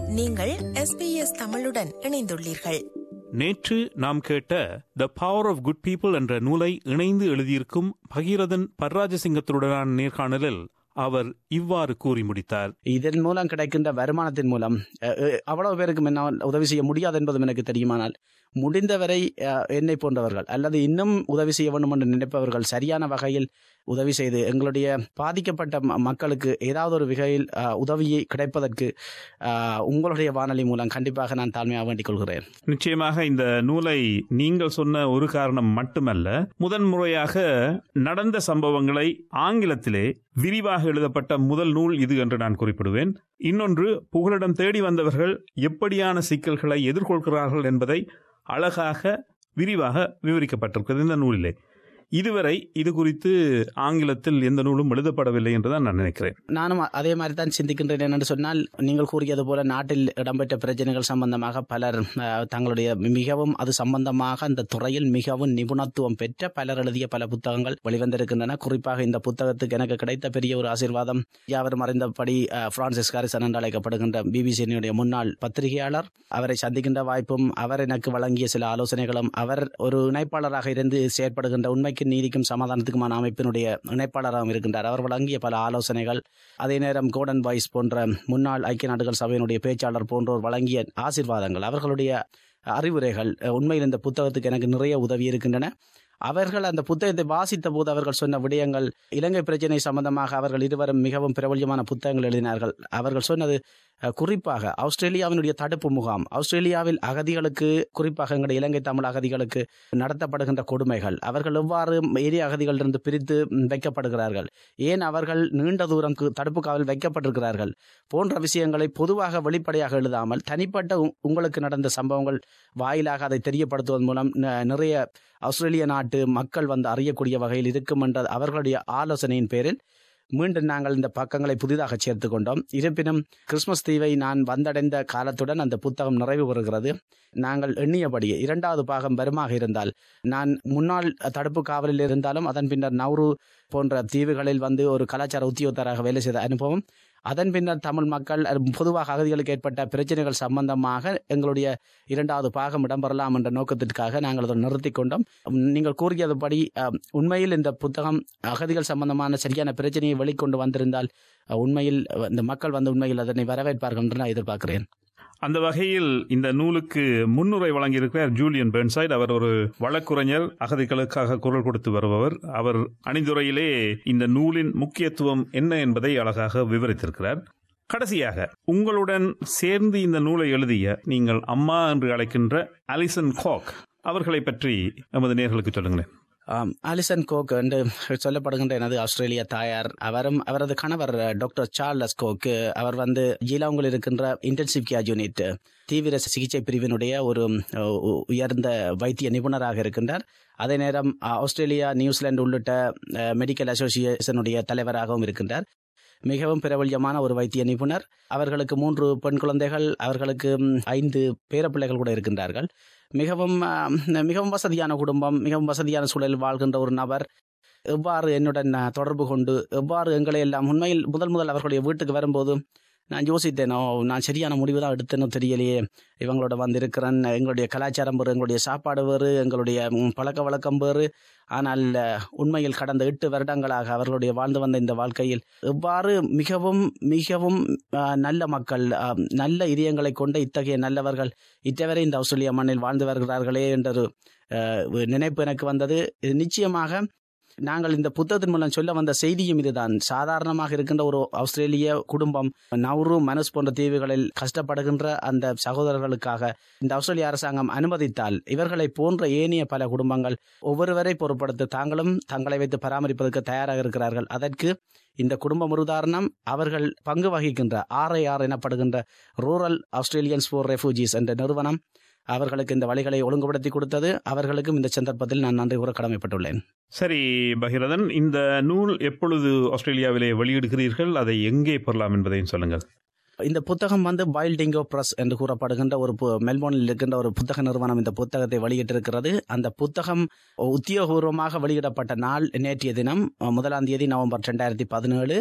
நீங்கள் எஸ்பிஎஸ் தமிழுடன் இணைந்துள்ளீர்கள் நேற்று நாம் கேட்ட the power of good people என்ற நூலை இணைந்து எழுதியிருக்கும் பகீரதன் பர்ராஜசிங்கத்துடனான நேர்காணலில் அவர் இவ்வாறு கூறி முடித்தார் இதன் மூலம் கிடைக்கின்ற வருமானத்தின் மூலம் அஹ், அஹ், அவ்வளவு பேருக்கு என்னால் உதவி செய்ய முடியாது என்பதும் எனக்கு தெரியுமானால் முடிந்தவரை அஹ், என்னை போன்றவர்கள் அல்லது இன்னும் உதவி செய்ய வேண்டும் என்று நினைப்பவர்கள் சரியான வகையில் உதவி செய்து எங்களுடைய பாதிக்கப்பட்ட ம- மக்களுக்கு ஏதாவது ஒரு வகையில் அஹ், உதவியை கிடைப்பதற்கு அஹ், உங்களுடைய வானொலி மூலம் கண்டிப்பாக நான் தாழ்மையாக வேண்டிக் கொள்கிறேன் நிச்சயமாக இந்த நூலை நீங்கள் சொன்ன ஒரு காரணம் மட்டுமல்ல முதன்முறையாக நடந்த சம்பவங்களை ஆங்கிலத்திலே விரிவாக எழுதப்பட்ட முதல் நூல் இது என்று நான் குறிப்பிடுவேன் இன்னொன்று புகலிடம் தேடி வந்தவர்கள் எப்படியான சிக்கல்களை எதிர்கொள்கிறார்கள் என்பதை அழகாக விரிவாக விவரிக்கப்பட்டிருக்கிறது இந்த நூலிலே இதுவரை இது குறித்து ஆங்கிலத்தில் எந்த நூலும் எழுதப்படவில்லை என்றுதான் நான் நினைக்கிறேன் நானும் அ- அதே மாதிரி தான் சிந்திக்கின்றேன் என்று சொன்னால் நீங்கள் கூறியது போல நாட்டில் இடம்பெற்ற பிரச்சனைகள் சம்பந்தமாக பலர் அஹ், தங்களுடைய மிகவும் அது சம்பந்தமாக அந்த துறையில் மிகவும் நிபுணத்துவம் பெற்ற பலர் எழுதிய பல புத்தகங்கள் வெளிவந்திருக்கின்றன குறிப்பாக இந்த புத்தகத்துக்கு எனக்கு கிடைத்த பெரிய ஒரு ஆசீர்வாதம் யாவர் மறைந்தபடி அஹ், பிரான்சிஸ் காரிசன் என்று அழைக்கப்படுகின்ற பிபிசியினுடைய முன்னாள் பத்திரிகையாளர் அவரை சந்திக்கின்ற வாய்ப்பும் அவர் எனக்கு வழங்கிய சில ஆலோசனைகளும் அவர் ஒரு இணைப்பாளராக இருந்து செயற்படுகின்ற உண்மைக்கு நீதிக்கும் சமாதானத்துக்குமான அமைப்பினுடைய இணைப்பாளராகவும் இருக்கின்றார் அவர் வழங்கிய பல ஆலோசனைகள் அதே நேரம் கோடன் பாய்ஸ் போன்ற முன்னாள் ஐக்கிய நாடுகள் சபையினுடைய பேச்சாளர் போன்றோர் வழங்கிய ஆசீர்வாதங்கள் அவர்களுடைய அறிவுரைகள் அஹ், உண்மையில் இந்த புத்தகத்துக்கு எனக்கு நிறைய உதவி இருக்கின்றன அவர்கள் அந்த புத்தகத்தை வாசித்த போது அவர்கள் சொன்ன விடயங்கள் இலங்கை பிரச்சினை சம்பந்தமாக அவர்கள் இருவரும் மிகவும் பிரபல்யமான புத்தகங்கள் எழுதினார்கள் அவர்கள் சொன்னது அஹ், குறிப்பாக ஆஸ்திரேலியாவினுடைய தடுப்பு முகாம் ஆஸ்திரேலியாவில் அகதிகளுக்கு குறிப்பாக எங்களுடைய இலங்கை தமிழ் அகதிகளுக்கு நடத்தப்படுகின்ற கொடுமைகள் அவர்கள் எவ்வாறு ஏரிய அகதிகளிலிருந்து பிரித்து ம், வைக்கப்படுகிறார்கள் ஏன் அவர்கள் நீண்ட தூரம் கு- தடுப்பு காவல் வைக்கப்பட்டிருக்கிறார்கள் போன்ற விஷயங்களை பொதுவாக வெளிப்படையாக எழுதாமல் தனிப்பட்ட உ- உங்களுக்கு நடந்த சம்பவங்கள் வாயிலாக அதை தெரியப்படுத்துவதன் மூலம் ந- நிறைய ஆஸ்திரேலிய நாட்டு மக்கள் வந்து அறியக்கூடிய வகையில் இருக்கும் என்ற அவர்களுடைய ஆலோசனையின் பேரில் மீண்டும் நாங்கள் இந்த பக்கங்களை புதிதாக சேர்த்து கொண்டோம் இருப்பினும் கிறிஸ்மஸ் தீவை நான் வந்தடைந்த காலத்துடன் அந்த புத்தகம் நிறைவு பெறுகிறது நாங்கள் எண்ணியபடி இரண்டாவது பாகம் வருமாக இருந்தால் நான் முன்னாள் தடுப்பு காவலில் இருந்தாலும் அதன் பின்னர் நவ்ரு போன்ற தீவுகளில் வந்து ஒரு கலாச்சார உத்தியோகத்தராக வேலை செய்த அனுபவம் அதன் பின்னர் தமிழ் மக்கள் அஹ், பொதுவாக அகதிகளுக்கு ஏற்பட்ட பிரச்சனைகள் சம்பந்தமாக எங்களுடைய இரண்டாவது பாகம் இடம்பெறலாம் என்ற நோக்கத்திற்காக நாங்கள் அதை நிறுத்தி கொண்டோம் உம், நீங்கள் கூறியதுபடி அஹ், உண்மையில் இந்த புத்தகம் அகதிகள் சம்பந்தமான சரியான பிரச்சனையை வெளிக்கொண்டு வந்திருந்தால் அஹ், உண்மையில் அஹ், இந்த மக்கள் வந்து உண்மையில் அதனை வரவேற்பார்கள் என்று நான் எதிர்பார்க்கிறேன் அந்த வகையில் இந்த நூலுக்கு முன்னுரை வழங்கியிருக்கிறார் ஜூலியன் பெர்ன்சைட் அவர் ஒரு வழக்குரைஞர் அகதிகளுக்காக குரல் கொடுத்து வருபவர் அவர் அணிந்துரையிலே இந்த நூலின் முக்கியத்துவம் என்ன என்பதை அழகாக விவரித்திருக்கிறார் கடைசியாக உங்களுடன் சேர்ந்து இந்த நூலை எழுதிய நீங்கள் அம்மா என்று அழைக்கின்ற அலிசன் காக் அவர்களை பற்றி நமது நேர்களுக்கு சொல்லுங்களேன் ஆம் ஆலிசன் கோக் என்று சொல்லப்படுகின்ற எனது ஆஸ்திரேலிய தாயார் அவரும் அவரது கணவர் டாக்டர் சார்லஸ் கோக் அவர் வந்து ஜீலாங்கில் இருக்கின்ற இன்டென்சிவ் கேர் யூனிட் தீவிர சிகிச்சை பிரிவினுடைய ஒரு அஹ், உ- உயர்ந்த வைத்திய நிபுணராக இருக்கின்றார் அதே நேரம் அஹ், ஆஸ்திரேலியா நியூசிலாந்து உள்ளிட்ட அஹ், மெடிக்கல் அசோசியேஷனுடைய தலைவராகவும் இருக்கின்றார் மிகவும் பிரபல்யமான ஒரு வைத்திய நிபுணர் அவர்களுக்கு மூன்று பெண் குழந்தைகள் அவர்களுக்கு ம், ஐந்து பேரப்பிள்ளைகள் கூட இருக்கின்றார்கள் மிகவும் ஆம், மிகவும் வசதியான குடும்பம் மிகவும் வசதியான சூழலில் வாழ்கின்ற ஒரு நபர் எவ்வாறு என்னுடன் ஆ, தொடர்பு கொண்டு எவ்வாறு எங்களை எல்லாம் உண்மையில் முதல் முதல் அவர்களுடைய வீட்டுக்கு வரும்போது நான் யோசித்தேனோ நான் சரியான முடிவு தான் எடுத்தேனோ தெரியலையே இவங்களோட வந்து இருக்கிறேன் எங்களுடைய கலாச்சாரம் வேறு எங்களுடைய சாப்பாடு வேறு எங்களுடைய ம், பழக்க வழக்கம் வேறு ஆனால் ஆ, உண்மையில் கடந்த எட்டு வருடங்களாக அவர்களுடைய வாழ்ந்து வந்த இந்த வாழ்க்கையில் எவ்வாறு மிகவும் மிகவும் ஆ, நல்ல மக்கள் ஆ, நல்ல இதயங்களை கொண்ட இத்தகைய நல்லவர்கள் இத்தவரை இந்த ஆஸ்திரேலியா மண்ணில் வாழ்ந்து வருகிறார்களே என்ற ஒரு அஹ், நினைப்பு எனக்கு வந்தது இது நிச்சயமாக நாங்கள் இந்த புத்தகத்தின் மூலம் சொல்ல வந்த செய்தியும் இதுதான் சாதாரணமாக இருக்கின்ற ஒரு ஆஸ்திரேலிய குடும்பம் நவ்ரு மனஸ் போன்ற தீவுகளில் கஷ்டப்படுகின்ற அந்த சகோதரர்களுக்காக இந்த ஆஸ்திரேலிய அரசாங்கம் அனுமதித்தால் இவர்களை போன்ற ஏனைய பல குடும்பங்கள் ஒவ்வொருவரை பொருட்படுத்த தாங்களும் தங்களை வைத்து பராமரிப்பதற்கு தயாராக இருக்கிறார்கள் அதற்கு இந்த குடும்பம் ஒரு உதாரணம் அவர்கள் பங்கு வகிக்கின்ற ஆர்ஐஆர் எனப்படுகின்ற ரூரல் ஆஸ்திரேலியன்ஸ் ஃபார் ரெஃப்யூஜிஸ் என்ற நிறுவனம் அவர்களுக்கு இந்த வழிகளை ஒழுங்குபடுத்தி கொடுத்தது அவர்களுக்கும் இந்த சந்தர்ப்பத்தில் நான் நன்றி கூற கடமைப்பட்டுள்ளேன் சரி பகிரதன் இந்த நூல் எப்பொழுது ஆஸ்திரேலியாவிலே வெளியிடுகிறீர்கள் அதை எங்கே பெறலாம் என்பதையும் சொல்லுங்கள் இந்த புத்தகம் வந்து வைல்டிங்கோ பிரஸ் என்று கூறப்படுகின்ற ஒரு பு- மெல்போர்னில் இருக்கின்ற ஒரு புத்தக நிறுவனம் இந்த புத்தகத்தை வெளியிட்டிருக்கிறது அந்த புத்தகம் உத்தியோகபூர்வமாக வெளியிடப்பட்ட நாள் நேற்றைய தினம் அஹ், முதலாம் தேதி நவம்பர் ரெண்டாயிரத்தி பதினேழு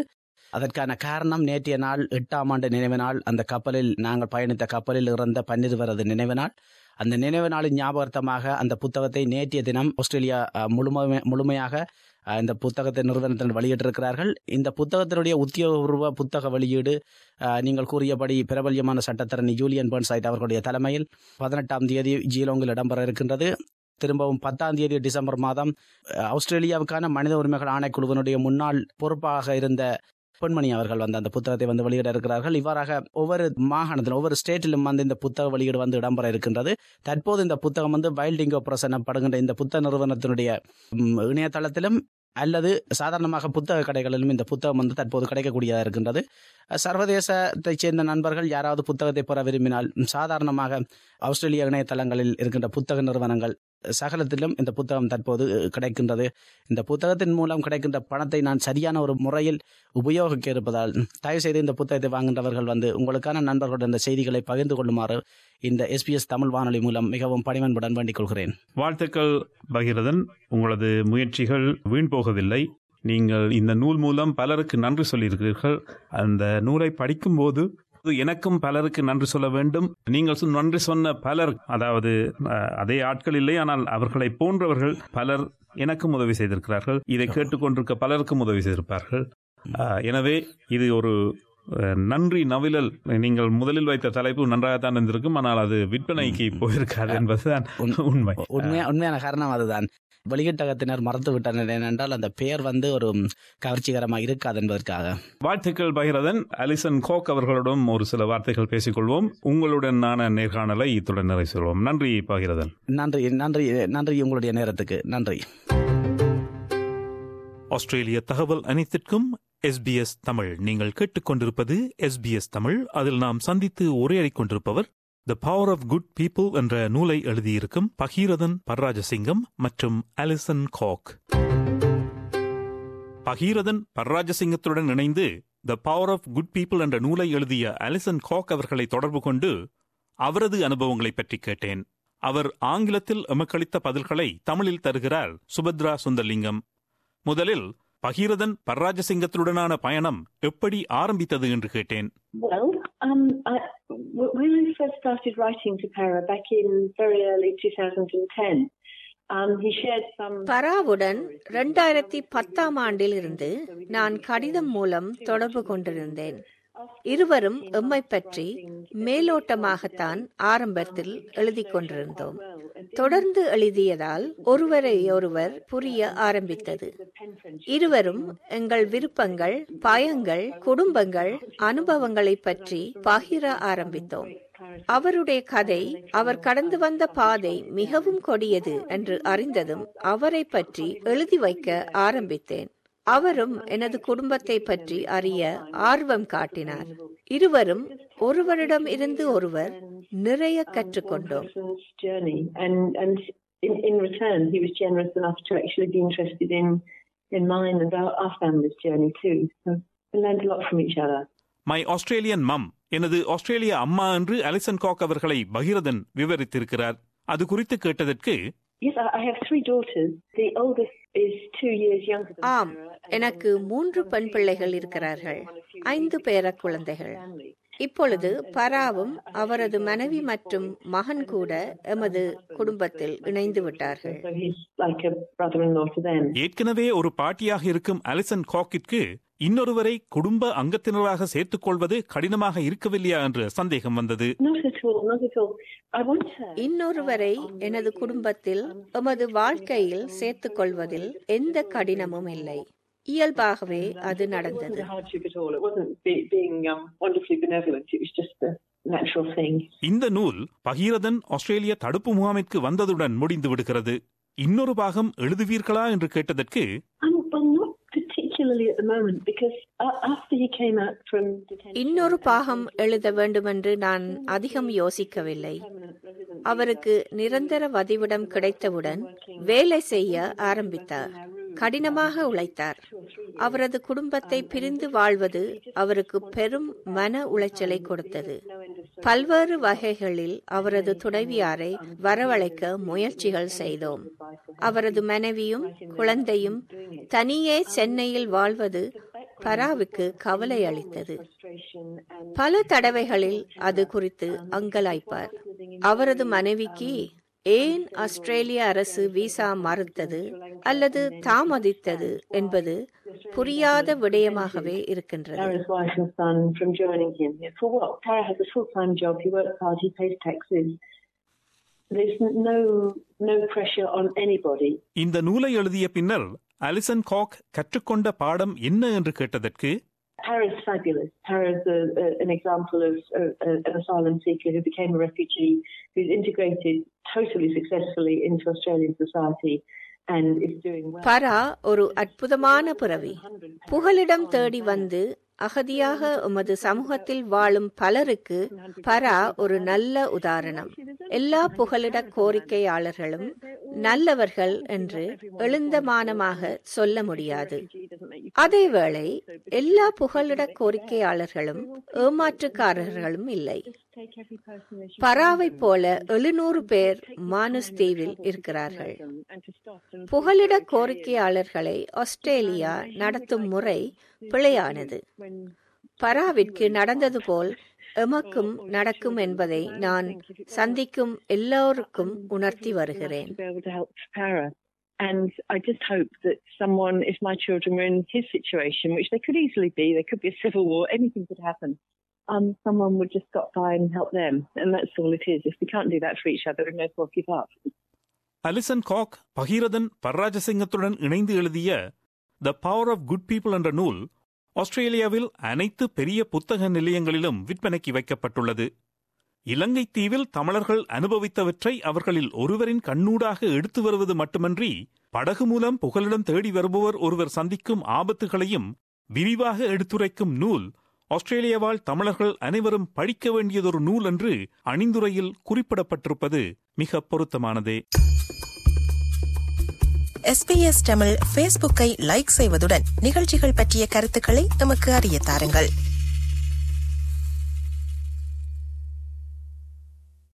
அதற்கான காரணம் நேற்றைய நாள் எட்டாம் ஆண்டு நினைவு நாள் அந்த கப்பலில் நாங்கள் பயணித்த கப்பலில் இறந்த பன்னிருவரது நினைவு நாள் அந்த நினைவு நாளின் ஞாபகார்த்தமாக அந்த புத்தகத்தை நேற்றைய தினம் ஆஸ்திரேலியா அஹ், முழுமை முழுமையாக அஹ், இந்த புத்தகத்தை நிறுவனத்தினர் வெளியிட்டிருக்கிறார்கள் இந்த புத்தகத்தினுடைய உத்தியோகபூர்வ புத்தக வெளியீடு அஹ், நீங்கள் கூறியபடி பிரபல்யமான சட்டத்தரணி ஜூலியன் பர்ன்சைட் அவர்களுடைய தலைமையில் பதினெட்டாம் தேதி ஜீலோங்கில் இடம்பெற இருக்கின்றது திரும்பவும் பத்தாம் தேதி டிசம்பர் மாதம் அஹ், ஆஸ்திரேலியாவுக்கான மனித உரிமைகள் ஆணைக்குழுவினுடைய முன்னாள் பொறுப்பாக இருந்த பொன்மணி அவர்கள் வந்து அந்த புத்தகத்தை வந்து வெளியிட இருக்கிறார்கள் இவ்வாறாக ஒவ்வொரு மாகாணத்திலும் ஒவ்வொரு ஸ்டேட்டிலும் வந்து இந்த புத்தக வெளியீடு வந்து இடம்பெற இருக்கின்றது தற்போது இந்த புத்தகம் வந்து வைல்டிங்கோ பிரஸ் எனப்படுகின்ற இந்த புத்தக நிறுவனத்தினுடைய ம், இணையதளத்திலும் அல்லது சாதாரணமாக புத்தக கடைகளிலும் இந்த புத்தகம் வந்து தற்போது கிடைக்கக்கூடியதாக இருக்கின்றது சர்வதேசத்தைச் சேர்ந்த நண்பர்கள் யாராவது புத்தகத்தை பெற விரும்பினால் ம், சாதாரணமாக ஆஸ்திரேலிய இணையதளங்களில் இருக்கின்ற புத்தக நிறுவனங்கள் சகலத்திலும் இந்த புத்தகம் தற்போது அஹ், கிடைக்கின்றது இந்த புத்தகத்தின் மூலம் கிடைக்கின்ற பணத்தை நான் சரியான ஒரு முறையில் உபயோகிக்க இருப்பதால் தயவு செய்து இந்த புத்தகத்தை வாங்குகின்றவர்கள் வந்து உங்களுக்கான நண்பர்களுடன் இந்த செய்திகளை பகிர்ந்து கொள்ளுமாறு இந்த எஸ்பிஎஸ் தமிழ் வானொலி மூலம் மிகவும் பணிவன்புடன் வேண்டிக் கொள்கிறேன் வாழ்த்துக்கள் பகிரதன் உங்களது முயற்சிகள் வீண் போகவில்லை நீங்கள் இந்த நூல் மூலம் பலருக்கு நன்றி சொல்லியிருக்கிறீர்கள் அந்த நூலை படிக்கும்போது எனக்கும் பலருக்கு நன்றி சொல்ல வேண்டும் நீங்கள் சொ- நன்றி சொன்ன பலர் அதாவது அஹ், அதே ஆட்கள் இல்லை ஆனால் அவர்களை போன்றவர்கள் பலர் எனக்கும் உதவி செய்திருக்கிறார்கள் இதை கேட்டுக்கொண்டிருக்க பலருக்கும் உதவி செய்திருப்பார்கள் அஹ், எனவே இது ஒரு அஹ், நன்றி நவிழல் நீங்கள் முதலில் வைத்த தலைப்பு நன்றாகத்தான் இருந்திருக்கும் ஆனால் அது விற்பனைக்கு போயிருக்காது என்பதுதான் உண்- உண்மை உண்மையா உண்மையான காரணம் அதுதான் வெளியீட்டகத்தினர் மறந்து விட்டனர் ஏனென்றால் அந்த பெயர் வந்து ஒரு கவர்ச்சிகரமாக இருக்காது என்பதற்காக வாழ்த்துக்கள் பகிரதன் அலிசன் கோக் அவர்களுடன் ஒரு சில வார்த்தைகள் பேசிக்கொள்வோம் உங்களுடனான நேர்காணலை இத்துடன் நிறைவு செய்வோம் நன்றி பகிரதன் நன்றி நன்றி நன்றி உங்களுடைய நேரத்துக்கு நன்றி ஆஸ்திரேலிய தகவல் அனைத்திற்கும் எஸ்பிஎஸ் தமிழ் நீங்கள் கேட்டுக்கொண்டிருப்பது எஸ்பிஎஸ் தமிழ் அதில் நாம் சந்தித்து உரையாடிக் கொண்டிருப்பவர் the power of good people என்ற நூலை எழுதியிருக்கும் பகீரதன் பர்ராஜசிங்கம் மற்றும் அலிசன் காக் பகீரதன் பர்ராஜசிங்கத்துடன் இணைந்து the power of good people என்ற நூலை எழுதிய அலிசன் காக் அவர்களை தொடர்பு கொண்டு அவரது அனுபவங்களை பற்றி கேட்டேன் அவர் ஆங்கிலத்தில் எமக்களித்த பதில்களை தமிழில் தருகிறார் சுபத்ரா சுந்தர்லிங்கம் முதலில் பகீரதன் பர்ராஜசிங்கத்துடனான பயணம் எப்படி ஆரம்பித்தது என்று கேட்டேன் Well, um, I, w- when I first started writing to Para back in very early 2010, um, he shared some. பராவுடன் ரெண்டாயிரத்தி பத்தாம் ஆண்டில் இருந்து நான் கடிதம் மூலம் தொடர்பு கொண்டிருந்தேன் இருவரும் எம்மை பற்றி மேலோட்டமாகத்தான் ஆரம்பத்தில் எழுதிக் கொண்டிருந்தோம் தொடர்ந்து எழுதியதால் ஒருவரை ஒருவர் புரிய ஆரம்பித்தது இருவரும் எங்கள் விருப்பங்கள் பயங்கள் குடும்பங்கள் அனுபவங்களை பற்றி பகிர ஆரம்பித்தோம் அவருடைய கதை அவர் கடந்து வந்த பாதை மிகவும் கொடியது என்று அறிந்ததும் அவரை பற்றி எழுதி வைக்க ஆரம்பித்தேன் அவரும் எனது குடும்பத்தை பற்றி அறிய ஆர்வம் காட்டினார் இருவரும் ஒருவரிடம் இருந்து ஒருவர் நிறைய கற்றுக்கொண்டோம் person's journey, and and in, in return, he was generous enough to actually be interested in in mine and our, our family's journey too. So we learned a lot from each other. My Australian mum எனது ஆஸ்திரேலிய அம்மா என்று அலிசன் காக் அவர்களை பகீரதன் விவரித்திருக்கிறார் அது குறித்து கேட்டதற்கு Yes, I, I have three daughters. The oldest is two years younger than ஆம் Sarah, and எனக்கு மூன்று பெண் பிள்ளைகள் இருக்கிறார்கள் ஐந்து பேர குழந்தைகள் family. இப்பொழுது பராவும் அவரது மனைவி மற்றும் மகன் கூட எமது குடும்பத்தில் இணைந்து விட்டார்கள் So he's like a brother-in-law to them. ஏற்கனவே ஒரு பாட்டியாக இருக்கும் அலிசன் காக்கிற்கு இன்னொருவரை குடும்ப அங்கத்தினராக சேர்த்துக் கொள்வது கடினமாக இருக்கவில்லையா என்ற சந்தேகம் வந்தது Not at all, not at all. I want her. இன்னொருவரை எனது குடும்பத்தில் எமது வாழ்க்கையில் சேர்த்துக் கொள்வதில் எந்த கடினமும் இல்லை இயல்பாகவே அது It wasn't நடந்தது a hardship at all. It wasn't be, being um, wonderfully benevolent. It was just a natural thing. இந்த நூல் பகீரதன் ஆஸ்திரேலிய தடுப்பு முகாமிற்கு வந்ததுடன் முடிந்து விடுகிறது இன்னொரு பாகம் எழுதுவீர்களா என்று கேட்டதற்கு Um, well, not particularly at the moment because uh, after he came out from detention, இன்னொரு பாகம் எழுத வேண்டுமென்று நான் அதிகம் யோசிக்கவில்லை அவருக்கு நிரந்தர வதிவிடம் கிடைத்தவுடன் வேலை செய்ய ஆரம்பித்தார் கடினமாக உழைத்தார் அவரது குடும்பத்தை பிரிந்து வாழ்வது அவருக்கு பெரும் மன உளைச்சலை கொடுத்தது பல்வேறு வகைகளில் அவரது துணைவியாரை வரவழைக்க முயற்சிகள் செய்தோம் அவரது மனைவியும் குழந்தையும் தனியே சென்னையில் வாழ்வது பராவுக்கு கவலை அளித்தது பல தடவைகளில் அது குறித்து அங்கலாய்ப்பார் அவரது மனைவிக்கு ஏன் ஆஸ்திரேலிய அரசு விசா மறுத்தது அல்லது தாமதித்தது என்பது புரியாத விடயமாகவே இருக்கின்றது Tara's wife and son from joining him. For what? Tara has a full-time job. He works hard. He pays taxes. There's no no pressure on anybody. இந்த நூலை எழுதிய பின்னர் அலிசன் காக் கற்றுக்கொண்ட பாடம் என்ன என்று கேட்டதற்கு Tara's fabulous. Tara's a, a, an example of a, a, an asylum seeker who became a refugee, who's integrated totally successfully into Australian society and is doing well. பரா ஒரு அற்புதமான பிறவி புகலிடம் தேடி வந்து அகதியாக உமது சமூகத்தில் வாழும் பலருக்கு பரா ஒரு நல்ல உதாரணம் எல்லா புகலிட கோரிக்கையாளர்களும் நல்லவர்கள் என்று எழுந்தமானமாக சொல்ல முடியாது அதேவேளை எல்லா புகலிட கோரிக்கையாளர்களும் ஏமாற்றுக்காரர்களும் இல்லை பராவைப் போல எழுநூறு பேர் மானுஸ் தீவில் இருக்கிறார்கள் புகலிட கோரிக்கையாளர்களை ஆஸ்திரேலியா நடத்தும் முறை பிழையானது பராவிற்கு நடந்தது போல் எமக்கும் நடக்கும் என்பதை நான் சந்திக்கும் எல்லோருக்கும் உணர்த்தி வருகிறேன் to be able to help Para. And I just hope that someone, if my children were in his situation, which they could easily be, there could be a civil war, anything could happen. Um, someone would just stop by and help them, and that's all it is. If we can't do that for each other, we may as well give up. அலிசன் காக் பகீரதன் பர்ராஜசிங்கத்துடன் இணைந்து எழுதிய the power of good people என்ற நூல் ஆஸ்திரேலியாவில் அனைத்து பெரிய புத்தக நிலையங்களிலும் விற்பனைக்கு வைக்கப்பட்டுள்ளது இலங்கை தீவில் தமிழர்கள் அனுபவித்தவற்றை அவர்களில் ஒருவரின் கண்ணூடாக எடுத்து வருவது மட்டுமன்றி படகு மூலம் புகலிடம் தேடி வருபவர் ஒருவர் சந்திக்கும் ஆபத்துகளையும் விரிவாக எடுத்துரைக்கும் நூல் ஆஸ்திரேலிய வாழ் தமிழர்கள் அனைவரும் படிக்க வேண்டியதொரு நூல் என்று அணிந்துரையில் குறிப்பிடப்பட்டிருப்பது மிக பொருத்தமானதே எஸ்பிஎஸ் தமிழ் ஃபேஸ்புக்கை லைக் செய்வதுடன் நிகழ்ச்சிகள் பற்றிய கருத்துக்களை எமக்கு அறிய தாருங்கள்